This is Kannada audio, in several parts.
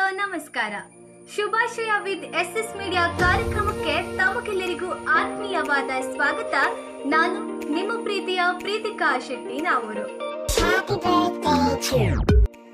ನಮಸ್ಕಾರ ಶುಭಾಶಯ ವಿತ್ ಎಸ್ ಎಸ್ ಮೀಡಿಯಾ ಕಾರ್ಯಕ್ರಮಕ್ಕೆ ತಮಗೆಲ್ಲರಿಗೂ ಆತ್ಮೀಯವಾದ ಸ್ವಾಗತ ನಾನು ನಿಮ್ಮ ಪ್ರೀತಿಯ Preethika Shetty Navoor Happy birthday to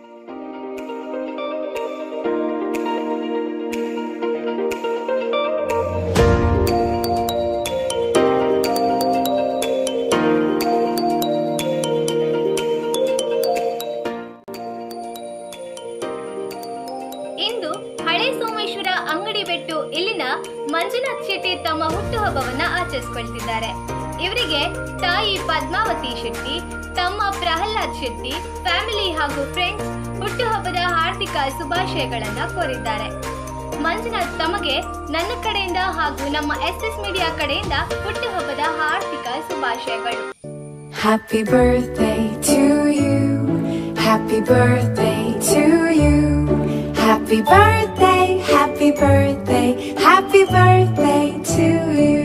ಇಂದು ಹಳೆ ಸೋಮೇಶ್ವರ ಅಂಗಡಿ ಬೆಟ್ಟು ಇಲ್ಲಿನ ಮಂಜುನಾಥ್ ಶೆಟ್ಟಿ ತಮ್ಮ ಹುಟ್ಟುಹಬ್ಬವನ್ನ ಆಚರಿಸಿಕೊಳ್ತಿದ್ದಾರೆ ಇವರಿಗೆ ತಾಯಿ ಪದ್ಮಾವತಿ ಶೆಟ್ಟಿ ತಮ್ಮ ಪ್ರಹ್ಲಾದ್ ಶೆಟ್ಟಿ ಫ್ಯಾಮಿಲಿ ಹಾಗೂ ಫ್ರೆಂಡ್ಸ್ ಹುಟ್ಟುಹಬ್ಬದ ಹಾರ್ದಿಕ ಶುಭಾಶಯಗಳನ್ನ ಕೋರಿದ್ದಾರೆ ಮಂಜುನಾಥ್ ತಮಗೆ ನನ್ನ ಕಡೆಯಿಂದ ಹಾಗೂ ನಮ್ಮ ಎಸ್ ಎಸ್ ಮೀಡಿಯಾ ಕಡೆಯಿಂದ ಹುಟ್ಟುಹಬ್ಬದ ಹಾರ್ದಿಕ ಶುಭಾಶಯಗಳು Happy birthday to you. Happy birthday to you. Happy birthday, happy birthday, happy birthday to you.